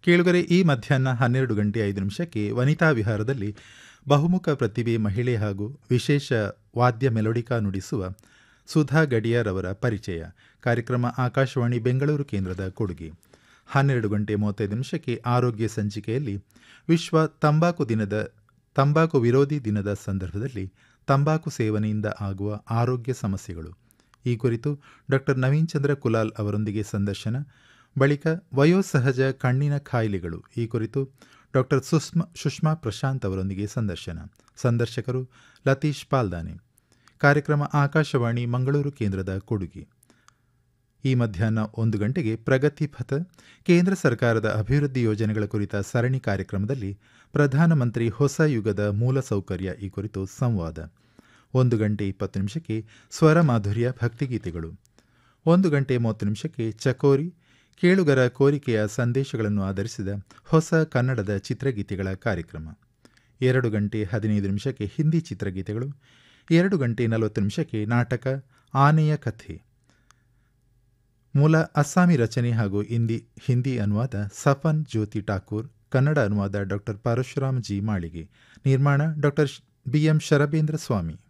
ಕೇಳುಗರೆ ಈ ಮಧ್ಯಾಹ್ನ ಹನ್ನೆರಡು ಗಂಟೆ ಐದು ನಿಮಿಷಕ್ಕೆ ವನಿತಾ ವಿಹಾರದಲ್ಲಿ ಬಹುಮುಖ ಪ್ರತಿಭೆ ಮಹಿಳೆ ಹಾಗೂ ವಿಶೇಷ ವಾದ್ಯ ಮೆಲೋಡಿಕಾ ನುಡಿಸುವ ಸುಧಾ ಗಡಿಯಾರ್ ಅವರ ಪರಿಚಯ ಕಾರ್ಯಕ್ರಮ ಆಕಾಶವಾಣಿ ಬೆಂಗಳೂರು ಕೇಂದ್ರದ ಕೊಡುಗೆ ಹನ್ನೆರಡು ಗಂಟೆ ಮೂವತ್ತೈದು ನಿಮಿಷಕ್ಕೆ ಆರೋಗ್ಯ ಸಂಚಿಕೆಯಲ್ಲಿ ವಿಶ್ವ ತಂಬಾಕು ದಿನದ ತಂಬಾಕು ವಿರೋಧಿ ದಿನದ ಸಂದರ್ಭದಲ್ಲಿ ತಂಬಾಕು ಸೇವನೆಯಿಂದ ಆಗುವ ಆರೋಗ್ಯ ಸಮಸ್ಯೆಗಳು ಈ ಕುರಿತು ಡಾಕ್ಟರ್ ನವೀನ್ ಚಂದ್ರ ಕುಲಾಲ್ ಅವರೊಂದಿಗೆ ಸಂದರ್ಶನ ಬಳಿಕ ವಯೋಸಹಜ ಕಣ್ಣಿನ ಕಾಯಿಲೆಗಳು ಈ ಕುರಿತು ಡಾಕ್ಟರ್ ಸುಷ್ಮಾ ಸುಷ್ಮಾ ಪ್ರಶಾಂತ್ ಅವರೊಂದಿಗೆ ಸಂದರ್ಶನ ಸಂದರ್ಶಕರು ಲತೀಶ್ ಪಾಲ್ದಾನೆ ಕಾರ್ಯಕ್ರಮ ಆಕಾಶವಾಣಿ ಮಂಗಳೂರು ಕೇಂದ್ರದ ಕೊಡುಗೆ ಈ ಮಧ್ಯಾಹ್ನ ಒಂದು ಗಂಟೆಗೆ ಪ್ರಗತಿ ಪಥ ಕೇಂದ್ರ ಸರ್ಕಾರದ ಅಭಿವೃದ್ಧಿ ಯೋಜನೆಗಳ ಕುರಿತ ಸರಣಿ ಕಾರ್ಯಕ್ರಮದಲ್ಲಿ ಪ್ರಧಾನಮಂತ್ರಿ ಹೊಸ ಯುಗದ ಮೂಲಸೌಕರ್ಯ ಈ ಕುರಿತು ಸಂವಾದ ಒಂದು ಗಂಟೆ ಇಪ್ಪತ್ತು ನಿಮಿಷಕ್ಕೆ ಸ್ವರ ಮಾಧುರ್ಯ ಭಕ್ತಿಗೀತೆಗಳು ಒಂದು ಗಂಟೆ ಮೂವತ್ತು ನಿಮಿಷಕ್ಕೆ ಚಕೋರಿ ಕೇಳುಗರ ಕೋರಿಕೆಯ ಸಂದೇಶಗಳನ್ನು ಆಧರಿಸಿದ ಹೊಸ ಕನ್ನಡದ ಚಿತ್ರಗೀತೆಗಳ ಕಾರ್ಯಕ್ರಮ ಎರಡು ಗಂಟೆ ಹದಿನೈದು ನಿಮಿಷಕ್ಕೆ ಹಿಂದಿ ಚಿತ್ರಗೀತೆಗಳು ಎರಡು ಗಂಟೆ ನಲವತ್ತು ನಿಮಿಷಕ್ಕೆ ನಾಟಕ ಆನೆಯ ಕಥೆ ಮೂಲ ಅಸ್ಸಾಮಿ ರಚನೆ ಹಾಗೂ ಹಿಂದಿ ಹಿಂದಿ ಅನುವಾದ ಸಫನ್ ಜ್ಯೋತಿ ಠಾಕೂರ್ ಕನ್ನಡ ಅನುವಾದ ಡಾಕ್ಟರ್ ಪರಶುರಾಮ್ ಜಿ ಮಾಳಿಗೆ ನಿರ್ಮಾಣ ಡಾಕ್ಟರ್ ಬಿಎಂ ಶರಬೇಂದ್ರ ಸ್ವಾಮಿ